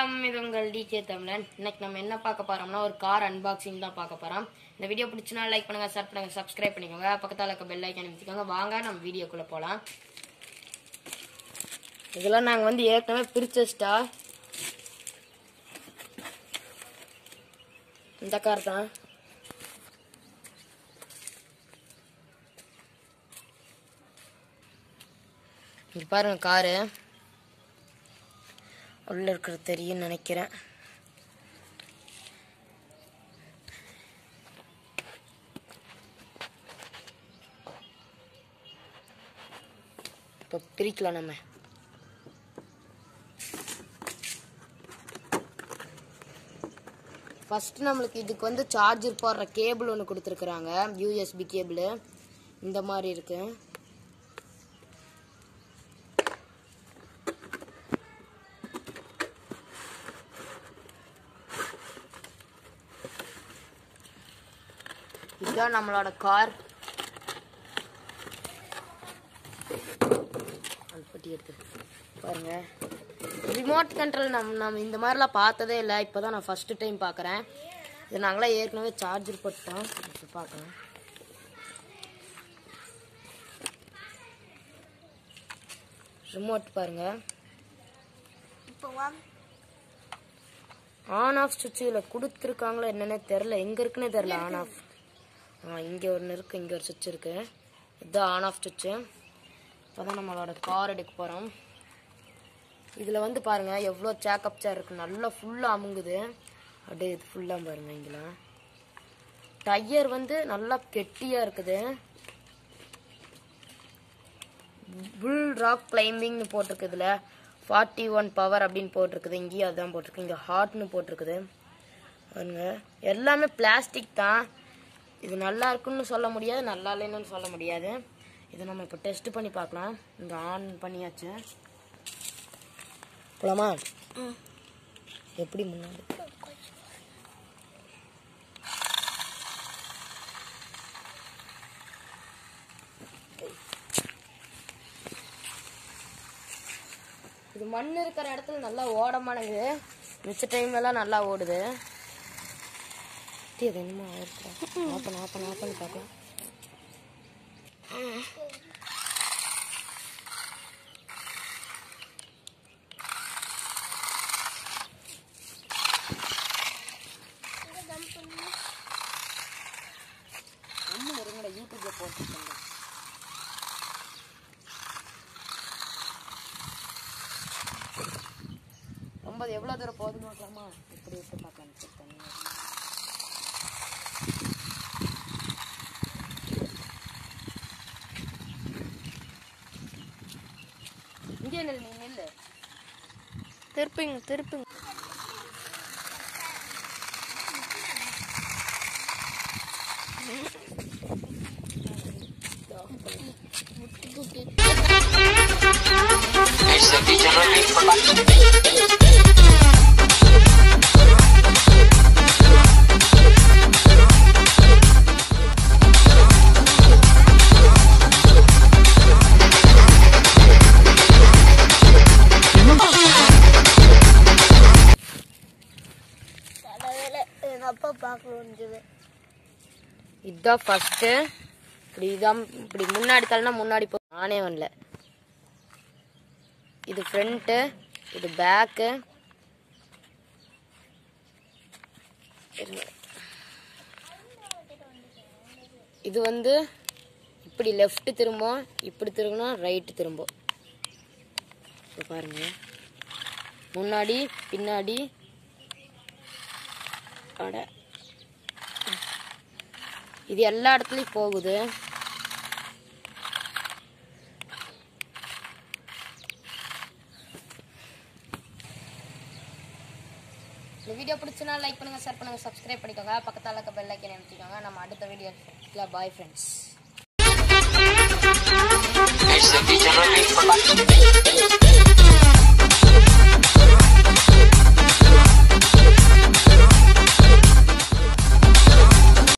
வணக்கம் இது உங்கள் டிஜே தமிழன் இன்னைக்கு நம்ம என்ன பார்க்க போறோம்னா ஒரு கார் அன்பாக்சிங் தான் பார்க்க போறோம் இந்த வீடியோ பிடிச்சினா லைக் பண்ணுங்க ஷேர் பண்ணுங்க சப்ஸ்கிரைப் பண்ணிக்கோங்க பக்கத்தால இருக்க பெல் ஐக்கான் அமைச்சிக்கோங்க வாங்க நம்ம வீடியோக்குள்ள போலாம் இதெல்லாம் நாங்க வந்து ஏற்கனவே பிரிச்ச ஸ்டா இந்த கார் தான் இங்க பாருங்க காரு உள்ள இருக்கிறது தெரியும் நினைக்கிறேன் இப்போ பிரிக்கலாம் நம்ம ஃபர்ஸ்ட் நம்மளுக்கு இதுக்கு வந்து சார்ஜர் போடுற கேபிள் ஒன்று கொடுத்துருக்குறாங்க யூஎஸ்பி கேபிள் இந்த மாதிரி இருக்கு இதுதான் நம்மளோட கார் பட்டி எடுத்து பாருங்க ரிமோட் கண்ட்ரோல் நம்ம நம்ம இந்த மாதிரிலாம் பார்த்ததே இல்லை இப்போ தான் நான் ஃபஸ்ட்டு டைம் பார்க்குறேன் இது நாங்களாம் ஏற்கனவே சார்ஜர் போட்டோம் இப்போ பார்க்கலாம் ரிமோட் பாருங்க ஆன் ஆஃப் சுவிட்ச் இதில் கொடுத்துருக்காங்களோ என்னன்னே தெரில எங்கே இருக்குன்னே தெரில ஆன் ஆஃப் ஆ இங்கே ஒன்று இருக்குது இங்கே ஒரு சுவிட்ச் இருக்குது இதுதான் ஆன் ஆஃப் சுவிட்சு இப்போ தான் நம்மளோட கார் எடுக்க போகிறோம் இதில் வந்து பாருங்கள் எவ்வளோ சேக்கப் சேர் இருக்குது நல்லா ஃபுல்லாக அமுங்குது அப்படியே இது ஃபுல்லாக பாருங்கள் இங்கெல்லாம் டயர் வந்து நல்லா கெட்டியாக இருக்குது புல் ராக் கிளைம்பிங்னு போட்டிருக்கு இதில் ஃபார்ட்டி ஒன் பவர் அப்படின்னு போட்டிருக்குது இங்கேயும் அதான் போட்டிருக்கு இங்கே ஹாட்னு போட்டிருக்குது பாருங்க எல்லாமே பிளாஸ்டிக் தான் இது நல்லா இருக்குன்னு சொல்ல முடியாது நல்லா இல்லைன்னு சொல்ல முடியாது இதை நம்ம இப்போ டெஸ்ட் பண்ணி பார்க்கலாம் இங்கே ஆன் பண்ணியாச்சு போலாமா எப்படி முன்னாடி இது மண் இருக்கிற இடத்துல நல்லா ஓட மாட்டேங்குது மிச்ச டைம்லலாம் நல்லா ஓடுது டீ, அது என்னமோ ஆயிருக்குடா ஆப்பன் ஆப்பன் ஆப்பன் பார்க்கலாம் அம்மா இருங்கடா யூடியூப்ல போட்டுருக்கேன் ரொம்ப அது எவ்வளோ தூரம் போகுதுன்னு பார்க்கலாமா இப்படி விட்டு பார்க்கலாம் சரி, தனியா இரு. இங்கே நில்லு நீ நில்லு திருப்பிங்க திருப்பிங்க எங்க அப்பா பார்க்க முடிஞ்சது இதுதான் ஃபர்ஸ்ட்டு இப்படி இதான் இப்படி முன்னாடி தள்ளனா முன்னாடி போ நானே வரல இது ஃப்ரண்ட்டு இது பேக்கு இது வந்து இப்படி லெஃப்ட் திரும்பும் இப்படி திரும்பினா ரைட்டு திரும்பும் இப்போ பாருங்க முன்னாடி பின்னாடி அட இது எல்லா இடத்துலயும் போகுது இந்த வீடியோ பிடிச்சுனா லைக் பண்ணுங்க ஷேர் பண்ணுங்க சப்ஸ்கிரைப் பண்ணிக்கோங்க பக்கத்தால இருக்க பெல் ஐக்கன் அமைச்சிக்கோங்க நம்ம அடுத்த video bye friends It's the DJ Remix Production.